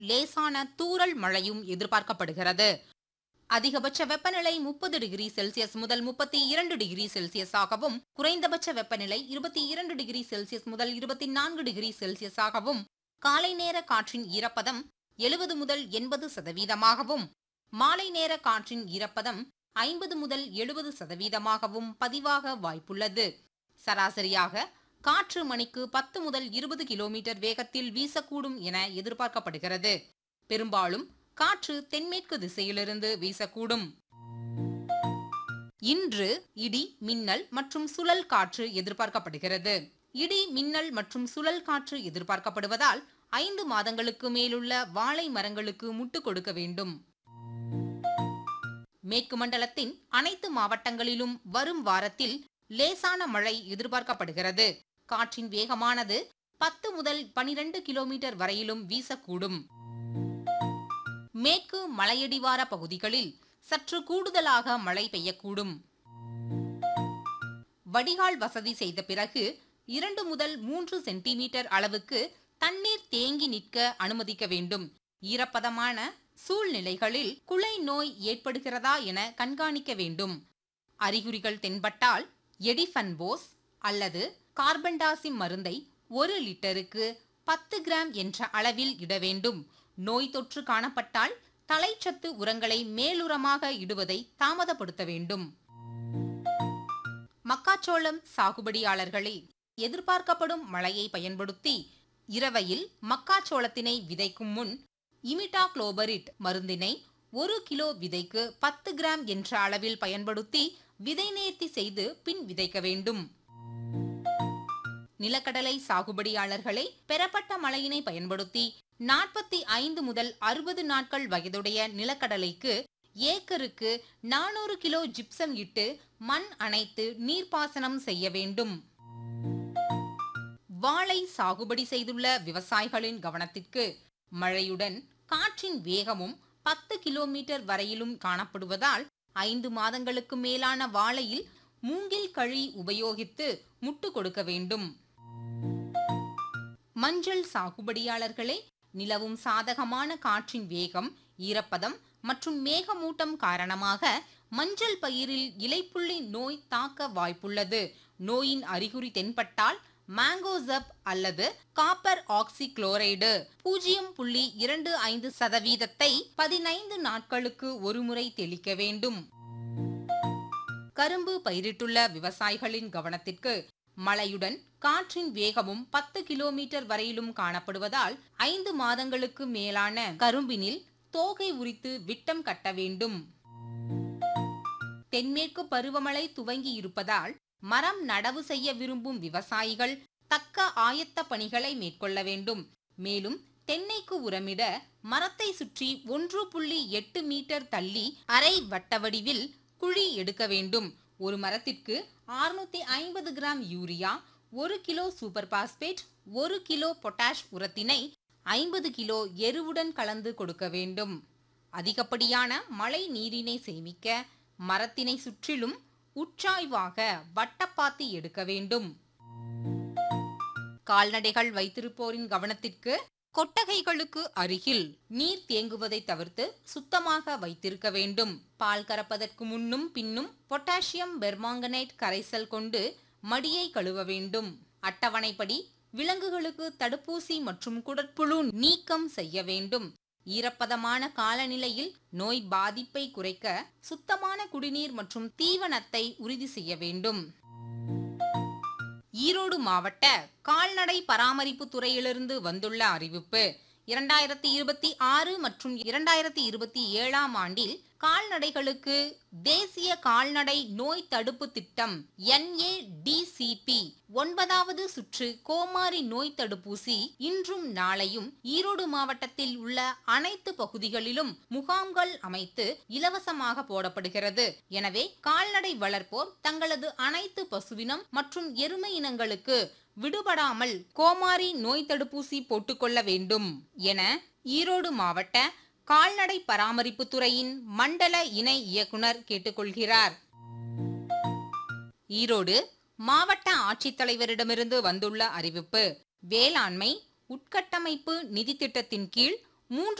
லேசான தூறல் மழையும் எதிர்பார்க்கப்படுகிறது அதிகபட்ச வெப்பநிலை முப்பது டிகிரி செல்சியஸ் முதல் முப்பத்தி இரண்டு டிகிரி செல்சியஸாகவும் குறைந்தபட்ச வெப்பநிலை இருபத்தி இரண்டு டிகிரி செல்சியஸ் முதல் இருபத்தி நான்கு டிகிரி செல்சியஸாகவும் காலை நேர காற்றின் ஈரப்பதம் எழுபது முதல் எண்பது சதவீதமாகவும் மாலை நேர காற்றின் ஈரப்பதம் ஐம்பது முதல் எழுபது சதவீதமாகவும் பதிவாக வாய்ப்புள்ளது சராசரியாக காற்று மணிக்கு பத்து முதல் இருபது கிலோமீட்டர் வேகத்தில் வீசக்கூடும் என எதிர்பார்க்கப்படுகிறது பெரும்பாலும் காற்று தென்மேற்கு திசையிலிருந்து வீசக்கூடும் இன்று இடி மின்னல் மற்றும் சுழல் காற்று எதிர்பார்க்கப்படுகிறது இடி மின்னல் மற்றும் சுழல் காற்று எதிர்பார்க்கப்படுவதால் ஐந்து மாதங்களுக்கு மேலுள்ள வாழை மரங்களுக்கு முட்டு கொடுக்க வேண்டும் மேற்கு மண்டலத்தின் அனைத்து மாவட்டங்களிலும் வரும் வாரத்தில் லேசான மழை எதிர்பார்க்கப்படுகிறது காற்றின் வேகமானது பத்து முதல் பனிரெண்டு கிலோமீட்டர் வரையிலும் வீசக்கூடும் மேற்கு மலையடிவார பகுதிகளில் சற்று கூடுதலாக மழை பெய்யக்கூடும் வடிகால் வசதி செய்த பிறகு இரண்டு முதல் மூன்று சென்டிமீட்டர் அளவுக்கு தண்ணீர் தேங்கி நிற்க அனுமதிக்க வேண்டும் ஈரப்பதமான சூழ்நிலைகளில் குலை நோய் ஏற்படுகிறதா என கண்காணிக்க வேண்டும் அறிகுறிகள் தென்பட்டால் எடிஃபன்போஸ் அல்லது கார்பன்டாசிம் மருந்தை ஒரு லிட்டருக்கு பத்து கிராம் என்ற அளவில் இட வேண்டும் நோய் தொற்று காணப்பட்டால் தலைச்சத்து உரங்களை மேலுரமாக இடுவதை தாமதப்படுத்த வேண்டும் மக்காச்சோளம் சாகுபடியாளர்களே எதிர்பார்க்கப்படும் மழையை பயன்படுத்தி இரவையில் மக்காச்சோளத்தினை விதைக்கும் முன் இமிட்டா குளோபரிட் மருந்தினை ஒரு கிலோ விதைக்கு பத்து கிராம் என்ற அளவில் பயன்படுத்தி விதை நேர்த்தி செய்து பின் விதைக்க வேண்டும் நிலக்கடலை சாகுபடியாளர்களை பெறப்பட்ட மழையினை பயன்படுத்தி நாற்பத்தி ஐந்து முதல் அறுபது நாட்கள் வயதுடைய நிலக்கடலைக்கு ஏக்கருக்கு நானூறு கிலோ ஜிப்சம் இட்டு மண் அணைத்து நீர்ப்பாசனம் செய்ய வேண்டும் வாழை சாகுபடி செய்துள்ள விவசாயிகளின் கவனத்திற்கு மழையுடன் காற்றின் வேகமும் பத்து கிலோமீட்டர் வரையிலும் காணப்படுவதால் ஐந்து மாதங்களுக்கு மேலான வாழையில் மூங்கில் கழி உபயோகித்து முட்டு கொடுக்க வேண்டும் மஞ்சள் சாகுபடியாளர்களே நிலவும் சாதகமான காற்றின் வேகம் ஈரப்பதம் மற்றும் மேகமூட்டம் காரணமாக மஞ்சள் பயிரில் இலைப்புள்ளி நோய் தாக்க வாய்ப்புள்ளது நோயின் அறிகுறி தென்பட்டால் மேங்கோசப் அல்லது காப்பர் ஆக்சி குளோரைடு பூஜ்ஜியம் புள்ளி இரண்டு ஐந்து சதவீதத்தை பதினைந்து நாட்களுக்கு ஒருமுறை தெளிக்க வேண்டும் கரும்பு பயிரிட்டுள்ள விவசாயிகளின் கவனத்திற்கு மழையுடன் காற்றின் வேகமும் பத்து கிலோமீட்டர் வரையிலும் காணப்படுவதால் ஐந்து மாதங்களுக்கு மேலான கரும்பினில் தோகை உரித்து விட்டம் கட்ட வேண்டும் தென்மேற்கு பருவமழை துவங்கி இருப்பதால் மரம் நடவு செய்ய விரும்பும் விவசாயிகள் தக்க ஆயத்த பணிகளை மேற்கொள்ள வேண்டும் மேலும் தென்னைக்கு உரமிட மரத்தை சுற்றி ஒன்று புள்ளி எட்டு மீட்டர் தள்ளி அரை வட்ட வடிவில் குழி எடுக்க வேண்டும் ஒரு மரத்திற்கு ஆறுநூத்தி ஐம்பது கிராம் யூரியா ஒரு கிலோ சூப்பர் பாஸ்பேட் ஒரு கிலோ பொட்டாஷ் உரத்தினை ஐம்பது கிலோ எருவுடன் கலந்து கொடுக்க வேண்டும் அதிகப்படியான மழை நீரினை சேமிக்க மரத்தினை சுற்றிலும் உற்றாய்வாக வட்டப்பாத்தி எடுக்க வேண்டும் கால்நடைகள் வைத்திருப்போரின் கவனத்திற்கு கொட்டகைகளுக்கு அருகில் நீர் தேங்குவதை தவிர்த்து சுத்தமாக வைத்திருக்க வேண்டும் பால் கறப்பதற்கு முன்னும் பின்னும் பொட்டாசியம் பெர்மாங்கனேட் கரைசல் கொண்டு மடியை கழுவ வேண்டும் அட்டவணைப்படி விலங்குகளுக்கு தடுப்பூசி மற்றும் குடற்புழு நீக்கம் செய்ய வேண்டும் ஈரப்பதமான காலநிலையில் நோய் பாதிப்பை குறைக்க சுத்தமான குடிநீர் மற்றும் தீவனத்தை உறுதி செய்ய வேண்டும் ஈரோடு மாவட்ட கால்நடை பராமரிப்பு துறையிலிருந்து வந்துள்ள அறிவிப்பு இரண்டாயிரத்தி இருபத்தி ஆறு மற்றும் இரண்டாயிரத்தி இருபத்தி ஏழாம் ஆண்டில் கால்நடைகளுக்கு தேசிய கால்நடை நோய் தடுப்பு திட்டம் என்ஏடிசிபி ஒன்பதாவது சுற்று கோமாரி நோய் தடுப்பூசி இன்றும் நாளையும் ஈரோடு மாவட்டத்தில் உள்ள அனைத்து பகுதிகளிலும் முகாம்கள் அமைத்து இலவசமாக போடப்படுகிறது எனவே கால்நடை வளர்ப்போர் தங்களது அனைத்து பசுவினம் மற்றும் எருமை இனங்களுக்கு விடுபடாமல் கோமாரி நோய் தடுப்பூசி போட்டுக்கொள்ள வேண்டும் என ஈரோடு மாவட்ட கால்நடை பராமரிப்பு துறையின் மண்டல இணை இயக்குனர் கேட்டுக்கொள்கிறார் ஈரோடு மாவட்ட ஆட்சித்தலைவரிடமிருந்து வந்துள்ள அறிவிப்பு வேளாண்மை உட்கட்டமைப்பு நிதி திட்டத்தின் கீழ் மூன்று